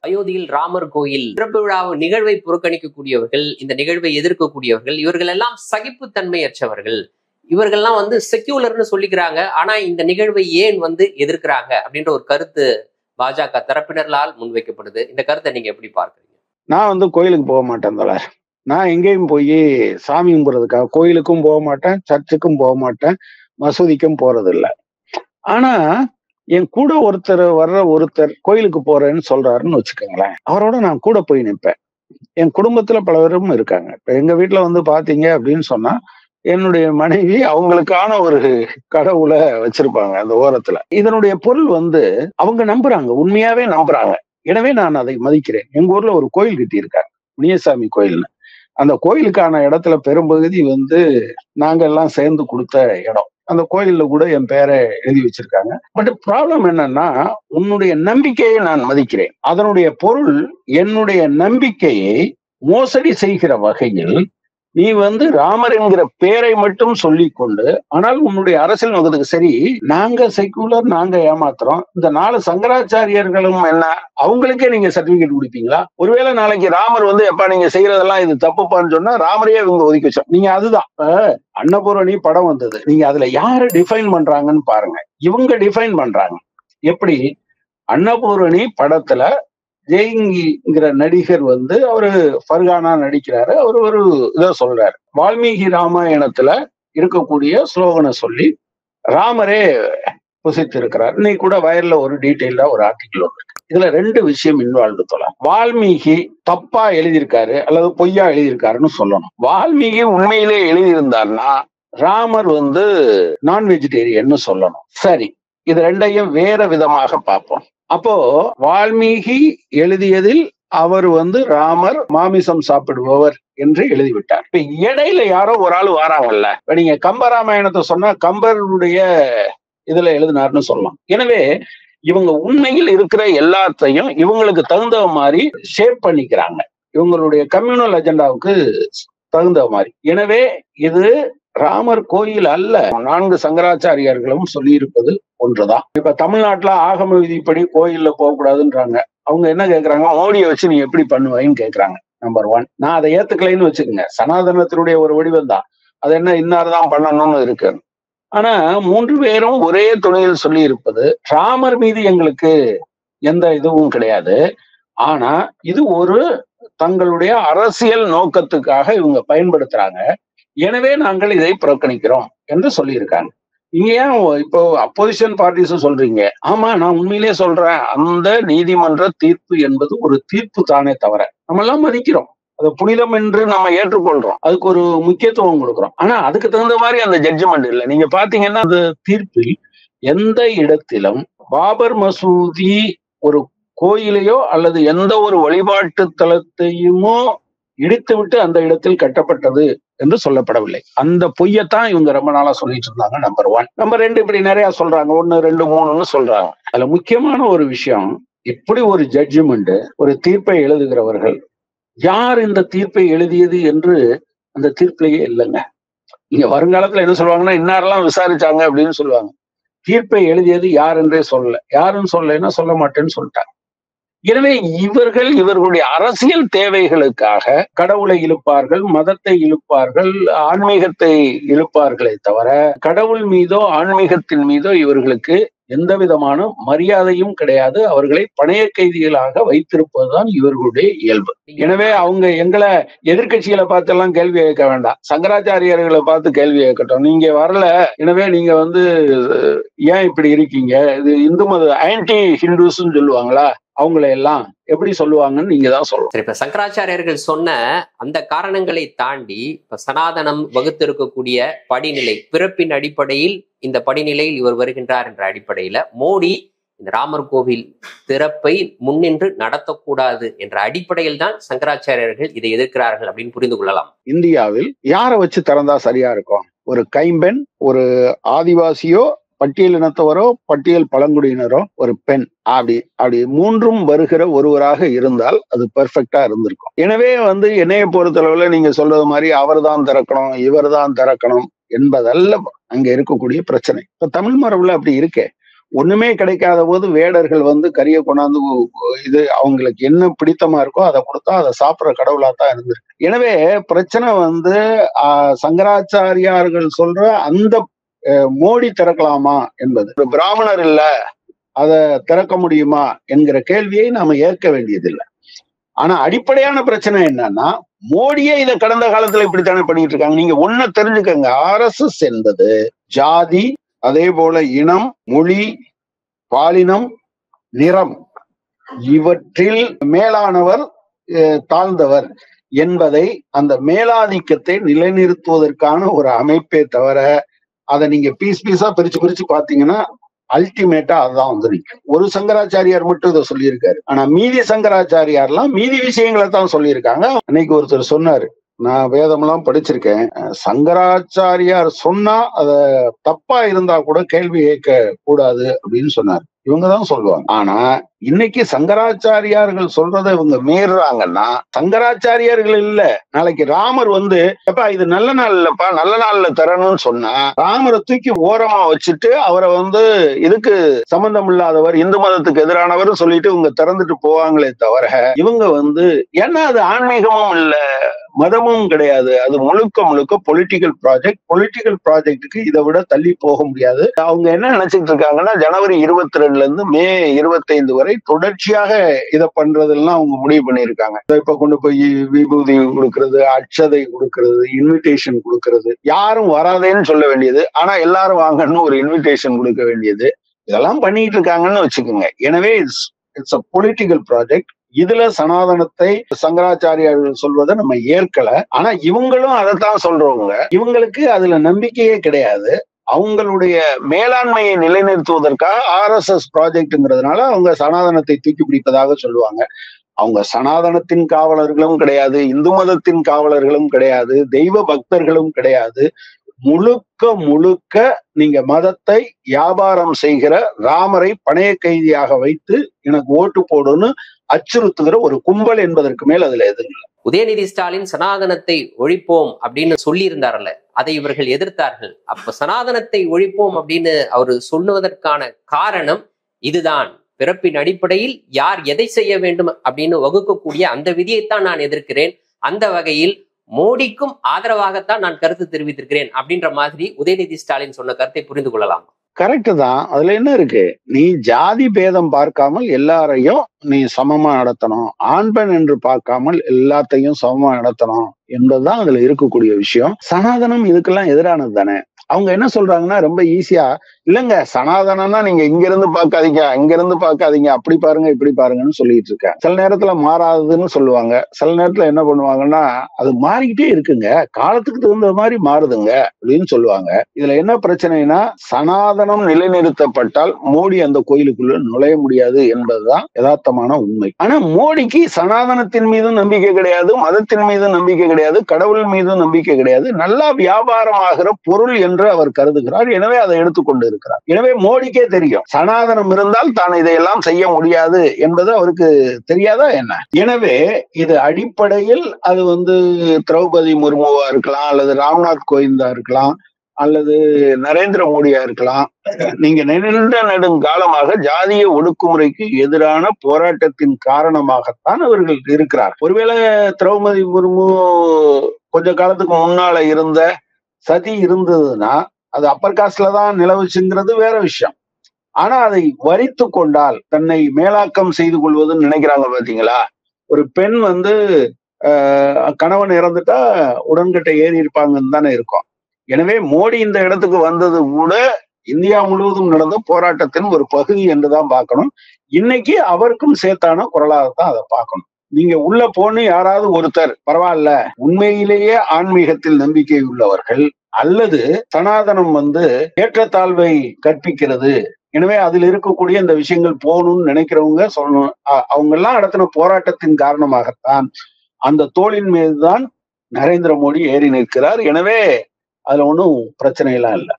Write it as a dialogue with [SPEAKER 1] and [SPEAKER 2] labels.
[SPEAKER 1] அயோத்தியில் ராமர் கோயில் சிறப்பு விழா நிகழ்வை புறக்கணிக்கக்கூடியவர்கள் இந்த நிகழ்வை எதிர்க்கக்கூடியவர்கள் இவர்கள் எல்லாம் சகிப்புத்தன்மையற்றவர்கள் இவர்கள்லாம் வந்து செக்யூலர்னு சொல்லிக்கிறாங்க ஆனா இந்த நிகழ்வை ஏன் வந்து எதிர்க்கிறாங்க அப்படின்ற ஒரு கருத்து பாஜக தரப்பினர்களால் முன்வைக்கப்படுது இந்த கருத்தை நீங்க எப்படி பார்க்கறீங்க
[SPEAKER 2] நான் வந்து கோயிலுக்கு போக மாட்டேன் தோழர் நான் எங்கேயும் போய் சாமி கும்பிட்றதுக்காக கோயிலுக்கும் போக மாட்டேன் சர்ச்சுக்கும் போக மாட்டேன் மசூதிக்கும் போறது இல்ல ஆனா என் கூட ஒருத்தர் வர்ற ஒருத்தர் கோயிலுக்கு போறேன்னு சொல்றாருன்னு வச்சுக்கோங்களேன் அவரோட நான் கூட போய் நிற்பேன் என் குடும்பத்துல பல பேரும் இருக்காங்க இப்ப எங்க வீட்டுல வந்து பாத்தீங்க அப்படின்னு சொன்னா என்னுடைய மனைவி அவங்களுக்கான ஒரு கடவுளை வச்சிருப்பாங்க அந்த ஓரத்துல இதனுடைய பொருள் வந்து அவங்க நம்புறாங்க உண்மையாவே நம்புறாங்க எனவே நான் அதை மதிக்கிறேன் எங்க ஊர்ல ஒரு கோயில் கட்டி இருக்காங்க முனியசாமி கோயில்னு அந்த கோயிலுக்கான இடத்துல பெரும்பகுதி வந்து நாங்க எல்லாம் சேர்ந்து கொடுத்த இடம் அந்த கோயில்ல கூட என் பேரை எழுதி வச்சிருக்காங்க பட் ப்ராப்ளம் என்னன்னா உன்னுடைய நம்பிக்கையை நான் மதிக்கிறேன் அதனுடைய பொருள் என்னுடைய நம்பிக்கையை மோசடி செய்கிற வகையில் நீ வந்து ராமர் என்கிற பேரை மட்டும் சொல்லிக் கொண்டு ஆனால் உன்னுடைய அரசியல் நோக்கத்துக்கு சரி நாங்க செக்குலர் நாங்க ஏமாத்துறோம் இந்த நாலு சங்கராச்சாரியர்களும் என்ன அவங்களுக்கே நீங்க சர்டிபிகேட் கொடுப்பீங்களா ஒருவேளை நாளைக்கு ராமர் வந்து எப்பா நீங்க செய்யறதெல்லாம் இது தப்புப்பான்னு சொன்னா ராமரையே இவங்க ஒதுக்கி வச்சோம் நீங்க அதுதான் இப்ப அன்னபூரணி படம் வந்தது நீங்க அதுல யாரு டிஃபைன் பண்றாங்கன்னு பாருங்க இவங்க டிஃபைன் பண்றாங்க எப்படி அன்னபூரணி படத்துல ஜெயங்கிங்கிற நடிகர் வந்து அவரு ஃபர்கானா நடிக்கிறாரு அவர் ஒரு இதை சொல்றாரு வால்மீகி ராமாயணத்துல இருக்கக்கூடிய ஸ்லோகனை சொல்லி ராமரே புசித்திருக்கிறார் இன்னைக்கு கூட வயர்ல ஒரு டீட்டெயிலா ஒரு ஆர்டிகிள் இருக்கு இதுல ரெண்டு விஷயம் இன்வால்வ்டு சொல்லலாம் வால்மீகி தப்பா எழுதியிருக்காரு அல்லது பொய்யா எழுதியிருக்காருன்னு சொல்லணும் வால்மீகி உண்மையிலே எழுதியிருந்தார்னா ராமர் வந்து நான் வெஜிடேரியன்னு சொல்லணும் சரி இது ரெண்டையும் வேற விதமாக பார்ப்போம் அப்போ வால்மீகி எழுதியதில் அவர் வந்து ராமர் மாமிசம் சாப்பிடுபவர் என்று எழுதிவிட்டார் இப்ப இடையில யாரோ ஒரு ஆள் வராங்கல்ல இப்ப நீங்க கம்பராமாயணத்தை சொன்னா கம்பருடைய இதுல எழுதினார்னு சொல்லலாம் எனவே இவங்க உண்மையில் இருக்கிற எல்லாத்தையும் இவங்களுக்கு தகுந்த மாதிரி ஷேப் பண்ணிக்கிறாங்க இவங்களுடைய கம்யூனல் அஜெண்டாவுக்கு தகுந்த மாதிரி எனவே இது ராமர் கோயில் அல்ல நான்கு சங்கராச்சாரியார்களும் சொல்லியிருப்பது ஒன்றுதான் இப்ப தமிழ்நாட்டுல ஆகம விதிப்படி கோயில்ல போகக்கூடாதுன்றாங்க அவங்க என்ன கேக்குறாங்க மோடியை வச்சு நீ எப்படி பண்ணுவாயின்னு கேக்குறாங்க நம்பர் ஒன் நான் அதை ஏத்துக்கலைன்னு வச்சுக்கோங்க சனாதனத்தினுடைய ஒரு வடிவம் தான் அது என்ன இன்னார்தான் பண்ணணும்னு இருக்கு ஆனா மூன்று பேரும் ஒரே துணையில் சொல்லி இருப்பது ராமர் மீது எங்களுக்கு எந்த இதுவும் கிடையாது ஆனா இது ஒரு தங்களுடைய அரசியல் நோக்கத்துக்காக இவங்க பயன்படுத்துறாங்க எனவே நாங்கள் இதை புறக்கணிக்கிறோம் என்று சொல்லியிருக்காங்க இங்க ஏன் இப்போ அப்போசிஷன் பார்ட்டிஸும் சொல்றீங்க ஆமா நான் உண்மையிலேயே சொல்றேன் அந்த நீதிமன்ற தீர்ப்பு என்பது ஒரு தீர்ப்பு தானே தவிர நம்ம எல்லாம் மதிக்கிறோம் அது புனிதம் என்று நம்ம ஏற்றுக்கொள்றோம் அதுக்கு ஒரு முக்கியத்துவம் கொடுக்குறோம் ஆனா அதுக்கு தகுந்த மாதிரி அந்த ஜட்ஜ்மெண்ட் இல்லை நீங்க பாத்தீங்கன்னா அந்த தீர்ப்பில் எந்த இடத்திலும் பாபர் மசூதி ஒரு கோயிலையோ அல்லது எந்த ஒரு வழிபாட்டு தலத்தையுமோ இடித்து விட்டு அந்த இடத்தில் கட்டப்பட்டது என்று சொல்லப்படவில்லை அந்த பொய்யத்தான் இவங்க ரொம்ப நாளா சொல்லிட்டு இருந்தாங்க நம்பர் ஒன் நம்பர் ரெண்டு இப்படி நிறைய சொல்றாங்க ஒன்னு ரெண்டு மூணுன்னு சொல்றாங்க அதுல முக்கியமான ஒரு விஷயம் இப்படி ஒரு ஜட்ஜ்மெண்ட் ஒரு தீர்ப்பை எழுதுகிறவர்கள் யார் இந்த தீர்ப்பை எழுதியது என்று அந்த தீர்ப்பிலேயே இல்லைங்க இங்க வருங்காலத்துல என்ன சொல்லுவாங்கன்னா இன்னாரெல்லாம் விசாரிச்சாங்க அப்படின்னு சொல்லுவாங்க தீர்ப்பை எழுதியது யார் என்றே சொல்லல யாருன்னு சொல்லலைன்னா சொல்ல மாட்டேன்னு சொல்லிட்டாங்க எனவே இவர்கள் இவர்களுடைய அரசியல் தேவைகளுக்காக கடவுளை இழுப்பார்கள் மதத்தை இழுப்பார்கள் ஆன்மீகத்தை இழுப்பார்களே தவிர கடவுள் மீதோ ஆன்மீகத்தின் மீதோ இவர்களுக்கு எந்த விதமான மரியாதையும் கிடையாது அவர்களை பணைய கைதிகளாக வைத்திருப்பதுதான் இவர்களுடைய இயல்பு எனவே அவங்க எங்களை எதிர்கட்சிகளை பார்த்து எல்லாம் கேள்வி கேட்க வேண்டாம் சங்கராச்சாரியர்களை பார்த்து கேள்வி கேட்கட்டும் நீங்க வரல எனவே நீங்க வந்து ஏன் இப்படி இருக்கீங்க இது இந்து மத ஆன்டி ஹிந்துஸ்ன்னு சொல்லுவாங்களா அவங்கள எல்லாம் எப்படி சொல்லுவாங்கன்னு நீங்க தான் சொல்லணும்
[SPEAKER 1] சரி இப்ப சங்கராச்சாரியர்கள் சொன்ன அந்த காரணங்களை தாண்டி இப்ப சனாதனம் வகுத்திருக்கக்கூடிய படிநிலை பிறப்பின் அடிப்படையில் இந்த படிநிலையில் இவர் வருகின்றார் என்ற அடிப்படையில மோடி இந்த ராமர் கோவில் திறப்பை முன்னின்று நடத்தக்கூடாது என்ற அடிப்படையில் தான் சங்கராச்சாரியர்கள் இதை எதிர்க்கிறார்கள் அப்படின்னு புரிந்து கொள்ளலாம்
[SPEAKER 2] இந்தியாவில் யாரை வச்சு திறந்தா சரியா இருக்கும் ஒரு கைம்பெண் ஒரு ஆதிவாசியோ பட்டியல் இனத்தவரோ பட்டியல் பழங்குடியினரோ ஒரு பெண் அப்படி அப்படி மூன்றும் வருகிற ஒருவராக இருந்தால் அது பெர்ஃபெக்டா இருந்திருக்கும் எனவே வந்து என்னைய பொறுத்தளவுல நீங்க சொல்றது மாதிரி அவர் தான் திறக்கணும் இவர் தான் திறக்கணும் என்பதல்ல அங்க இருக்கக்கூடிய பிரச்சனை இப்ப தமிழ் மரபுல அப்படி இருக்கே ஒண்ணுமே கிடைக்காத போது வேடர்கள் வந்து கறியை கொண்டாந்து இது அவங்களுக்கு என்ன பிடித்தமா இருக்கோ அதை கொடுத்தா அதை சாப்பிடுற கடவுளா தான் இருந்திருக்கு எனவே பிரச்சனை வந்து ஆஹ் சங்கராச்சாரியார்கள் சொல்ற அந்த அஹ், மோடி திறக்கலாமா என்பது ஒரு பிராமணர் இல்ல அதை திறக்க முடியுமா என்கிற கேள்வியை நாம ஏற்க வேண்டியதில்லை ஆனா அடிப்படையான பிரச்சனை என்னன்னா மோடியே இதை கடந்த காலத்துல இப்படித்தானே பண்ணிட்டு இருக்காங்க நீங்க ஒண்ணு தெரிஞ்சுக்கங்க ஆர்எஸ்எஸ் என்பது ஜாதி அதே போல இனம் மொழி பாலினம் நிறம் இவற்றில் மேலானவர் அஹ், தாழ்ந்தவர் என்பதை அந்த மேலாதிக்கத்தை நிலைநிறுத்துவதற்கான ஒரு அமைப்பே தவிர அதை நீங்க பீஸ் பீஸா பிரிச்சு பிரிச்சு பாத்தீங்கன்னா அல்டிமேட்டா அதுதான் வந்து நிக்கும். ஒரு சங்கராச்சாரியார் மட்டும் இதை சொல்லியிருக்காரு ஆனா மீதி சங்கராச்சாரியார்லாம் மீதி விஷயங்களை தான் சொல்லியிருக்காங்க அன்னைக்கு ஒருத்தர் சொன்னாரு நான் வேதமெல்லாம் படிச்சிருக்கேன் அஹ் சங்கராச்சாரியார் சொன்னா அத தப்பா இருந்தா கூட கேள்வி கேட்க கூடாது அப்படின்னு சொன்னார் இவங்கதான் சொல்லுவாங்க ஆனா இன்னைக்கு சங்கராச்சாரியார்கள் சொல்றதை இவங்க மீறுறாங்கன்னா சங்கராச்சாரியார்கள் இல்ல நாளைக்கு ராமர் வந்து எப்பா இது நல்ல நாள் இல்லப்பா நல்ல நாள்ல தரணும்னு சொன்னா ராமரை தூக்கி ஓரமா வச்சுட்டு அவரை வந்து இதுக்கு சம்பந்தம் இல்லாதவர் இந்து மதத்துக்கு எதிரானவர் சொல்லிட்டு இவங்க திறந்துட்டு போவாங்களே தவிர இவங்க வந்து ஏன்னா அது ஆன்மீகமும் இல்ல மதமும் கிடையாது அது முழுக்க முழுக்க பொலிட்டிக்கல் ப்ராஜெக்ட் பொலிட்டிக்கல் ப்ராஜெக்ட்டுக்கு இதை விட தள்ளி போக முடியாது அவங்க என்ன நினைச்சிட்டு இருக்காங்கன்னா ஜனவரி இருபத்தி ரெண்டுல இருந்து மே இருபத்தைந்து வரை தொடர்ச்சியாக இதை பண்றதெல்லாம் அவங்க முடிவு பண்ணியிருக்காங்க இதை இப்ப கொண்டு போய் விபூதி கொடுக்கறது அட்சதை கொடுக்கறது இன்விடேஷன் கொடுக்கறது யாரும் வராதேன்னு சொல்ல வேண்டியது ஆனா எல்லாரும் வாங்கன்னு ஒரு இன்விடேஷன் கொடுக்க வேண்டியது இதெல்லாம் பண்ணிட்டு இருக்காங்கன்னு வச்சுக்கோங்க எனவே it's it's a political project இதுல சனாதனத்தை சங்கராச்சாரியார்கள் சொல்வதை நம்ம ஏற்கல ஆனா இவங்களும் அதைத்தான் சொல்றவங்க இவங்களுக்கு அதுல நம்பிக்கையே கிடையாது அவங்களுடைய மேலாண்மையை நிலைநிறுத்துவதற்காக ஆர் எஸ் எஸ் ப்ராஜெக்ட்ங்கிறதுனால அவங்க சனாதனத்தை தூக்கி பிடிப்பதாக சொல்லுவாங்க அவங்க சனாதனத்தின் காவலர்களும் கிடையாது இந்து மதத்தின் காவலர்களும் கிடையாது தெய்வ பக்தர்களும் கிடையாது முழுக்க முழுக்க நீங்க மதத்தை வியாபாரம் செய்கிற ராமரை பணைய கைதியாக வைத்து எனக்கு ஓட்டு போடுன்னு அச்சுறுத்துகிற ஒரு கும்பல் என்பதற்கு மேல் அதுல எதுவும் இல்லை
[SPEAKER 1] உதயநிதி ஸ்டாலின் சனாதனத்தை ஒழிப்போம் அப்படின்னு சொல்லியிருந்தார்ல அதை இவர்கள் எதிர்த்தார்கள் அப்ப சனாதனத்தை ஒழிப்போம் அப்படின்னு அவர் சொல்லுவதற்கான காரணம் இதுதான் பிறப்பின் அடிப்படையில் யார் எதை செய்ய வேண்டும் அப்படின்னு வகுக்கக்கூடிய அந்த விதியைத்தான் நான் எதிர்க்கிறேன் அந்த வகையில் மோடிக்கும் ஆதரவாகத்தான் நான் கருத்து தெரிவித்திருக்கிறேன் அப்படின்ற மாதிரி உதயநிதி ஸ்டாலின் சொன்ன கருத்தை புரிந்து கொள்ளலாம்
[SPEAKER 2] கரெக்ட் தான் அதுல என்ன இருக்கு நீ ஜாதி பேதம் பார்க்காமல் எல்லாரையும் நீ சமமா நடத்தணும் ஆண் பெண் என்று பார்க்காமல் எல்லாத்தையும் சமமா நடத்தணும் என்பதுதான் அதுல இருக்கக்கூடிய விஷயம் சனாதனம் இதுக்கெல்லாம் எதிரானது தானே அவங்க என்ன சொல்றாங்கன்னா ரொம்ப ஈஸியா இல்லைங்க சனாதனம்னா நீங்க இங்க இருந்து பார்க்காதீங்க அங்க இருந்து பார்க்காதீங்க அப்படி பாருங்க இப்படி பாருங்கன்னு சொல்லிட்டு இருக்கேன் சில நேரத்துல மாறாதுன்னு சொல்லுவாங்க சில நேரத்துல என்ன பண்ணுவாங்கன்னா அது மாறிக்கிட்டே இருக்குங்க காலத்துக்கு தகுந்த மாதிரி மாறுதுங்க அப்படின்னு சொல்லுவாங்க இதுல என்ன பிரச்சனைனா சனாதனம் நிலைநிறுத்தப்பட்டால் மோடி அந்த கோயிலுக்குள்ள நுழைய முடியாது என்பதுதான் யதார்த்தமான உண்மை ஆனா மோடிக்கு சனாதனத்தின் மீதும் நம்பிக்கை கிடையாது மதத்தின் மீதும் நம்பிக்கை கிடையாது கடவுள் மீதும் நம்பிக்கை கிடையாது நல்லா வியாபாரம் ஆகிற பொருள் என்று அவர் கருதுகிறார் எனவே அதை எடுத்துக்கொண்டு இருக்கிறார் எனவே மோடிக்கே தெரியும் சனாதனம் இருந்தால் தான் இதையெல்லாம் செய்ய முடியாது என்பது அவருக்கு தெரியாதா என்ன எனவே இது அடிப்படையில் அது வந்து திரௌபதி முர்முவா இருக்கலாம் அல்லது ராம்நாத் கோவிந்தா இருக்கலாம் அல்லது நரேந்திர மோடியா இருக்கலாம் நீங்க நீண்ட நெடுங்காலமாக ஜாதிய ஒடுக்குமுறைக்கு எதிரான போராட்டத்தின் காரணமாகத்தான் அவர்கள் இருக்கிறார் ஒருவேளை திரௌபதி முர்மு கொஞ்ச காலத்துக்கு முன்னால இருந்த சதி இருந்ததுன்னா அது அப்பர் காஸ்ட்ல தான் நிலவுச்சுங்கிறது வேற விஷயம் ஆனா அதை வரித்து கொண்டால் தன்னை மேலாக்கம் செய்து கொள்வதுன்னு நினைக்கிறாங்க பாத்தீங்களா ஒரு பெண் வந்து ஆஹ் கணவன் இறந்துட்டா உடன்கட்டை ஏறி இருப்பாங்கன்னு தானே இருக்கும் எனவே மோடி இந்த இடத்துக்கு வந்தது கூட இந்தியா முழுவதும் நடந்த போராட்டத்தின் ஒரு பகுதி என்றுதான் பார்க்கணும் இன்னைக்கு அவருக்கும் சேர்த்தான குரலாகத்தான் அதை பார்க்கணும் நீங்க உள்ள போன்னு யாராவது ஒருத்தர் பரவாயில்ல உண்மையிலேயே ஆன்மீகத்தில் நம்பிக்கை உள்ளவர்கள் அல்லது சனாதனம் வந்து ஏற்றத்தாழ்வை கற்பிக்கிறது எனவே அதில் இருக்கக்கூடிய இந்த விஷயங்கள் போகணும்னு நினைக்கிறவங்க சொல்லணும் அவங்க எல்லாம் நடத்தின போராட்டத்தின் காரணமாகத்தான் அந்த தோளின் மீதுதான் நரேந்திர மோடி ஏறி நிற்கிறார் எனவே அதுல ஒன்றும் பிரச்சனை எல்லாம் இல்லை